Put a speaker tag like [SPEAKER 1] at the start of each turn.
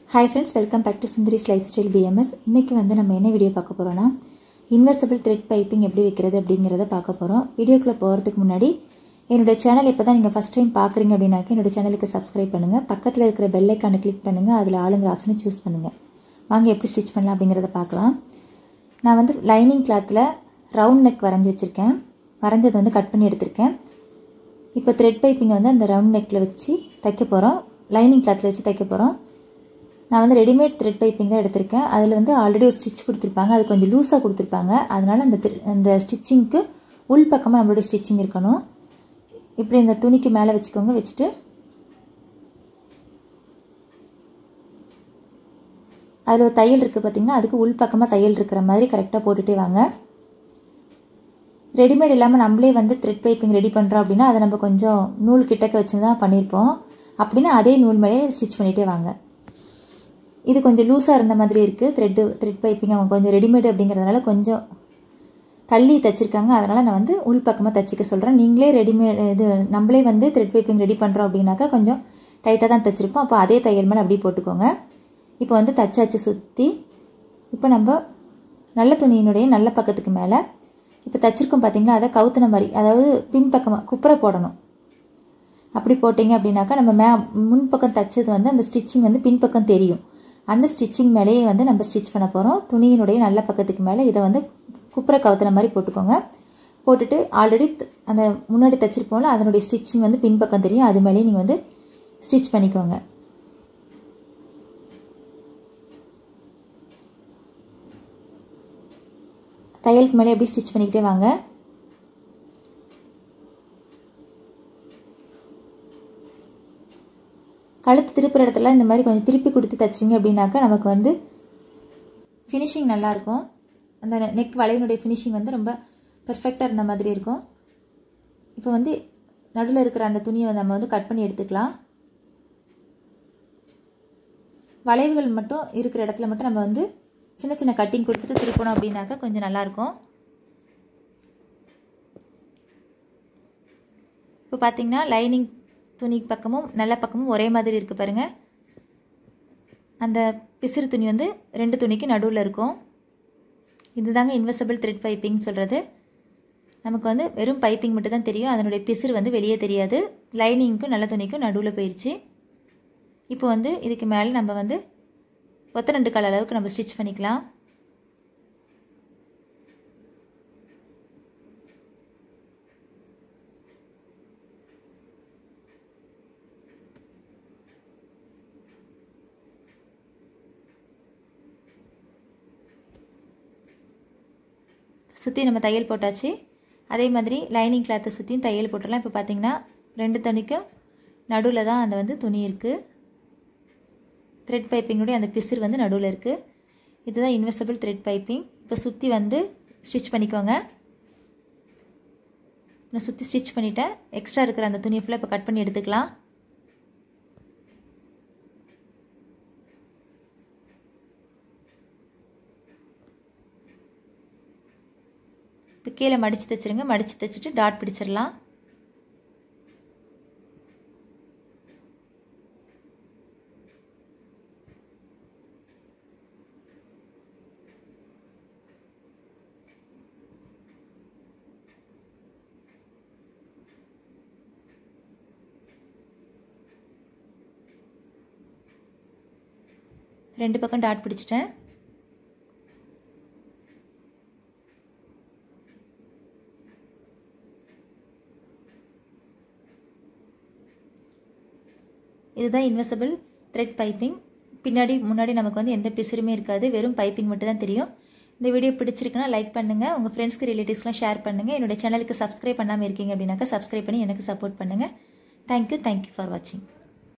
[SPEAKER 1] hi friends welcome back to Sundari's lifestyle PMS இன்றைக்கி வந்து நம்ம என்ன வீடியோ பார்க்க போகிறோன்னா இன்வெர்சபிள் த்ரெட் பைப்பிங் எப்படி வைக்கிறது அப்படிங்கிறத பார்க்க போகிறோம் வீடியோக்குள்ளே போகிறதுக்கு முன்னாடி என்னோட சேனல் இப்போ தான் நீங்கள் ஃபஸ்ட் டைம் பார்க்குறீங்க அப்படின்னாக்க என்னோட சேனலுக்கு சப்ஸ்கிரைப் பண்ணுங்கள் பக்கத்தில் இருக்கிற பெல் ஐக்கானை கிளிக் பண்ணுங்கள் அதில் ஆளுங்கிற ஆப்ஷனை சூஸ் பண்ணுங்கள் வாங்க எப்படி ஸ்டிச் பண்ணலாம் அப்படிங்கிறத பார்க்கலாம் நான் வந்து லைனிங் கிளாத்தில் ரவுண்ட் நெக் வரைஞ்சி வச்சுருக்கேன் வரைஞ்சதை வந்து கட் பண்ணி எடுத்திருக்கேன் இப்போ த்ரெட் பைப்பிங்கை வந்து அந்த ரவுண்ட் நெக்கில் வச்சு தைக்க போகிறோம் லைனிங் கிளாத்தில் வச்சு தைக்க போகிறோம் நான் வந்து ரெடிமேட் த்ரெட் பைப்பிங் தான் எடுத்திருக்கேன் அதில் வந்து ஆல்ரெடி ஒரு ஸ்டிச் கொடுத்துருப்பாங்க அது கொஞ்சம் லூஸாக கொடுத்துருப்பாங்க அதனால் அந்த அந்த ஸ்டிச்சிங்க்கு உள் பக்கமாக நம்மளுடைய ஸ்டிச்சிங் இருக்கணும் இப்படி இந்த துணிக்கு மேலே வச்சுக்கோங்க வச்சுட்டு அதில் ஒரு தையல் இருக்குது பார்த்திங்கன்னா அதுக்கு உள் பக்கமாக தையல் இருக்கிற மாதிரி கரெக்டாக போட்டுகிட்டே வாங்க ரெடிமேட் இல்லாமல் நம்மளே வந்து த்ரெட் பைப்பிங் ரெடி பண்ணுறோம் அப்படின்னா அதை நம்ம கொஞ்சம் நூல் கிட்டக்க வச்சு தான் பண்ணியிருப்போம் அப்படின்னா அதே நூல் மேலேயே ஸ்டிச் பண்ணிகிட்டே வாங்க இது கொஞ்சம் லூஸாக இருந்த மாதிரி இருக்குது த்ரெட்டு த்ரெட் பைப்பிங் அவங்க கொஞ்சம் ரெடிமேடு அப்படிங்கிறதுனால கொஞ்சம் தள்ளி தைச்சிருக்காங்க அதனால் நான் வந்து உள் பக்கமாக தைச்சிக்க சொல்கிறேன் நீங்களே ரெடிமேட் இது நம்மளே வந்து த்ரெட் பைப்பிங் ரெடி பண்ணுறோம் அப்படின்னாக்கா கொஞ்சம் டைட்டாக தான் தைச்சிருப்போம் அப்போ அதே தையல் மேலே அப்படியே போட்டுக்கோங்க இப்போ வந்து தச்சாச்சு சுற்றி இப்போ நம்ம நல்ல துணியினுடைய நல்ல பக்கத்துக்கு மேலே இப்போ தச்சிருக்கோம் பார்த்தீங்களா அதை கவுத்துன மாதிரி அதாவது பின்பக்கமாக குப்புரை போடணும் அப்படி போட்டிங்க அப்படின்னாக்கா நம்ம மே முன்பக்கம் தைச்சது வந்து அந்த ஸ்டிச்சிங் வந்து பின்பக்கம் தெரியும் அந்த ஸ்டிச்சிங் மேலேயே வந்து நம்ம ஸ்டிச் பண்ண போகிறோம் துணியினுடைய நல்ல பக்கத்துக்கு மேலே இதை வந்து குப்புரை கவுத்துன மாதிரி போட்டுக்கோங்க போட்டுட்டு ஆல்ரெடி அந்த முன்னாடி தைச்சிருப்போம்ல அதனுடைய ஸ்டிச்சிங் வந்து பின்பக்கம் தெரியும் அது மேலேயே நீங்கள் வந்து ஸ்டிச் பண்ணிக்கோங்க தையலுக்கு மேலே எப்படி ஸ்டிச் பண்ணிக்கிட்டே வாங்க கழுத்து திருப்புற இடத்துல இந்த மாதிரி கொஞ்சம் திருப்பி கொடுத்து தைச்சிங்க அப்படின்னாக்கா நமக்கு வந்து ஃபினிஷிங் நல்லாயிருக்கும் அந்த நெக் வளைவினுடைய ஃபினிஷிங் வந்து ரொம்ப பெர்ஃபெக்டாக இருந்த மாதிரி இருக்கும் இப்போ வந்து நடுவில் இருக்கிற அந்த துணியை நம்ம வந்து கட் பண்ணி எடுத்துக்கலாம் வளைவுகள் மட்டும் இருக்கிற இடத்துல மட்டும் நம்ம வந்து சின்ன சின்ன கட்டிங் கொடுத்துட்டு திருப்பணும் அப்படின்னாக்கா கொஞ்சம் நல்லாயிருக்கும் இப்போ பார்த்தீங்கன்னா லைனிங் துணி பக்கமும் நல்ல பக்கமும் ஒரே மாதிரி இருக்குது பாருங்கள் அந்த பிசிறு துணி வந்து ரெண்டு துணிக்கு நடுவில் இருக்கும் இதுதாங்க இன்வெசிபிள் த்ரெட் பைப்பிங் சொல்கிறது நமக்கு வந்து வெறும் பைப்பிங் மட்டும் தான் தெரியும் அதனுடைய பிசிறு வந்து வெளியே தெரியாது லைனிங்க்கும் நல்ல துணிக்கும் நடுவில் போயிடுச்சு இப்போ வந்து இதுக்கு மேலே நம்ம வந்து ஒத்த ரெண்டு கால் அளவுக்கு நம்ம ஸ்டிச் பண்ணிக்கலாம் சுற்றி நம்ம தையல் போட்டாச்சு அதே மாதிரி லைனிங் கிளாத்தை சுற்றியும் தையல் போட்டுடலாம் இப்போ பார்த்தீங்கன்னா ரெண்டு துணிக்கும் நடுவில் தான் அந்த வந்து துணி இருக்குது த்ரெட் பைப்பிங்குடைய அந்த பிசிறு வந்து நடுவில் இருக்குது இதுதான் இன்வெசிபிள் த்ரெட் பைப்பிங் இப்போ சுற்றி வந்து ஸ்டிச் பண்ணிக்கோங்க நான் சுற்றி ஸ்டிச் பண்ணிவிட்டேன் எக்ஸ்ட்ரா இருக்கிற அந்த துணியை ஃபுல்லாக இப்போ கட் பண்ணி எடுத்துக்கலாம் இப்போ கீழே மடித்து தைச்சிருங்க மடித்து தைச்சிட்டு டாட் பிடிச்சிடலாம் ரெண்டு பக்கம் டாட் பிடிச்சிட்டேன் இதுதான் இன்வெசிபிள் த்ரெட் பைப்பிங் பின்னாடி முன்னாடி நமக்கு வந்து எந்த பிசுருமே இருக்காது வெறும் பைப்பிங் மட்டும் தான் தெரியும் இந்த வீடியோ பிடிச்சிருக்குன்னா லைக் பண்ணுங்கள் உங்கள் ஃப்ரெண்ட்ஸ்க்கு ரிலேட்டிவ்ஸ்க்குலாம் ஷேர் பண்ணுங்கள் என்னோட சேனலுக்கு சப்ஸ்கிரைப் பண்ணாமல் இருக்கீங்க அப்படின்னாக்கா சப்ஸ்கிரைப் பண்ணி எனக்கு சப்போர்ட் பண்ணுங்கள் தேங்க்யூ தேங்க்யூ ஃபார் வாட்சிங்